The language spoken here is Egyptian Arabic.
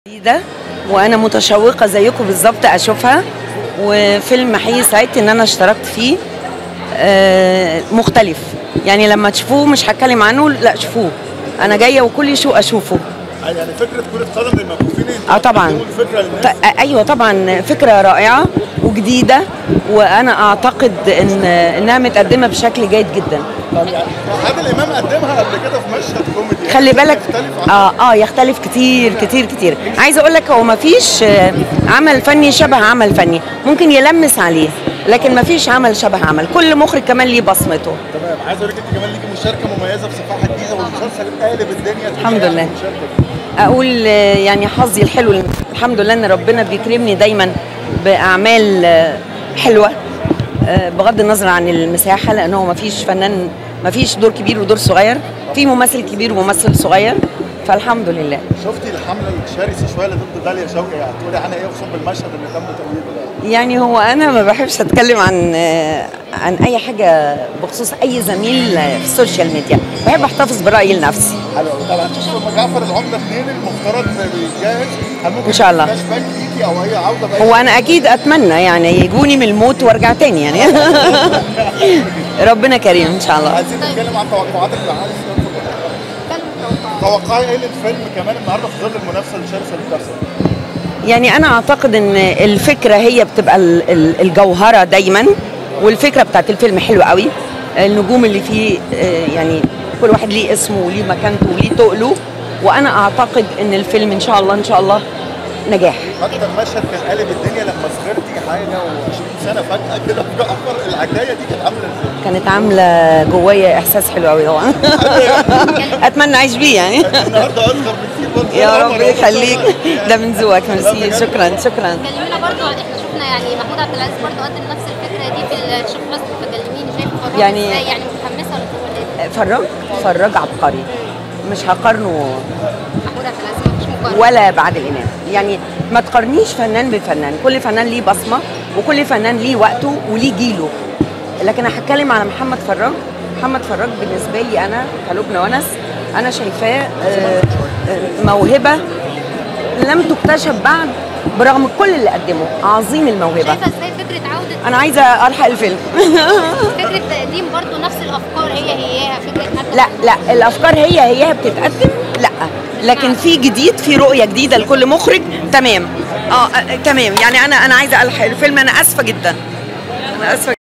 جديدة وانا متشوقة زيكم بالظبط اشوفها وفيلم حقيقي سعدت ان انا اشتركت فيه آه، مختلف يعني لما تشوفوه مش هتكلم عنه لا شوفوه انا جاية وكل شو اشوفه يعني فكره كره قدم للمكفوفين اه طبعا الفكره للناس ط- ايوه طبعا فكره رائعه وجديده وانا اعتقد ان انها متقدمه بشكل جيد جدا طب يعني عادل امام قدمها قبل كده في مشهد كوميدي خلي بالك يختلف عن اه اه يختلف كتير كتير كتير عايزه اقول لك هو ما فيش آه، عمل فني شبه عمل فني ممكن يلمس عليه لكن ما فيش عمل شبه عمل كل مخرج كمان ليه بصمته تمام عايز اقول لك انت كمان ليكي مشاركه مميزه في صفاحه جديده والمسلسل قالب الدنيا الحمد لله. المشاركة دي. اقول آه، يعني حظي الحلو الحمد لله ان ربنا بيكرمني دايما باعمال آه، حلوه آه، بغض النظر عن المساحه لانه ما فيش فنان ما فيش دور كبير ودور صغير في ممثل كبير وممثل صغير فالحمد لله شفتي الحمله الشرسه شويه اللي ضد داليا شوقي يعني هتقولي عنها ايه خصوصا بالمشهد اللي تم ترويجه ده يعني هو انا ما بحبش اتكلم عن آه، عن اي حاجه بخصوص اي زميل آه، في السوشيال ميديا بحب احتفظ برايي لنفسي حلو قوي طبعا هتشوفي جعفر العمده اثنين المفترض بيتجهز هل ممكن إن شاء الله. فلاش باك ليكي او اي عوده بأي هو انا اكيد اتمنى يعني يجوني من الموت وارجع تاني يعني ربنا كريم ان شاء الله عايزين نتكلم عن توقعاتك لعالم توقعي ايه للفيلم كمان النهارده في ظل المنافسه الشرسه اللي بتحصل يعني انا اعتقد ان الفكره هي بتبقى ال- ال- الجوهره دايما والفكره بتاعت الفيلم حلوه قوي النجوم اللي فيه آه، يعني كل واحد ليه اسمه وليه مكانته وليه تقله وانا اعتقد ان الفيلم ان شاء الله ان شاء الله نجاح حتى المشهد كان قالب الدنيا لما صغرتي حاجه و20 سنه فجاه كده في جعفر العجايه دي كانت عامله ازاي؟ كانت عامله جوايا احساس حلو قوي طبعا اتمنى اعيش بيه يعني النهارده اصغر بكتير برضه يا عمر، رب عمر. يخليك ده من ذوقك ميرسي شكرا شكرا كلمينا برضو احنا شفنا يعني محمود عبد العزيز برضو قدم نفس الفكره دي في الشيخ مصر فكلميني شايف فرج يعني- ازاي يعني متحمسه ولا ولا إيه؟ فراج فراج عبقري مش هقارنه محمود عبد العزيز مفيش مقارنه ولا بعد الإمام يعني ما تقارنيش فنان بفنان كل فنان ليه بصمة وكل فنان ليه وقته وليه جيله لكن أنا هتكلم على محمد فراج محمد فراج بالنسبة لي أنا كلبنى ونس أنا شايفاه آه، آه، موهبة لم تكتشف بعد برغم كل اللي قدمه عظيم الموهبة شايفه ازاي فكره عوده أنا عايزة ألحق الفيلم فكره تقديم برضو نفس الافكار هي هياها فكره حتى لا لا الافكار هي هي بتتقدم لا لكن في جديد في رؤيه جديده لكل مخرج تمام اه آه، تمام يعني انا انا عايزه الحق الفيلم انا اسفه جدا انا اسفه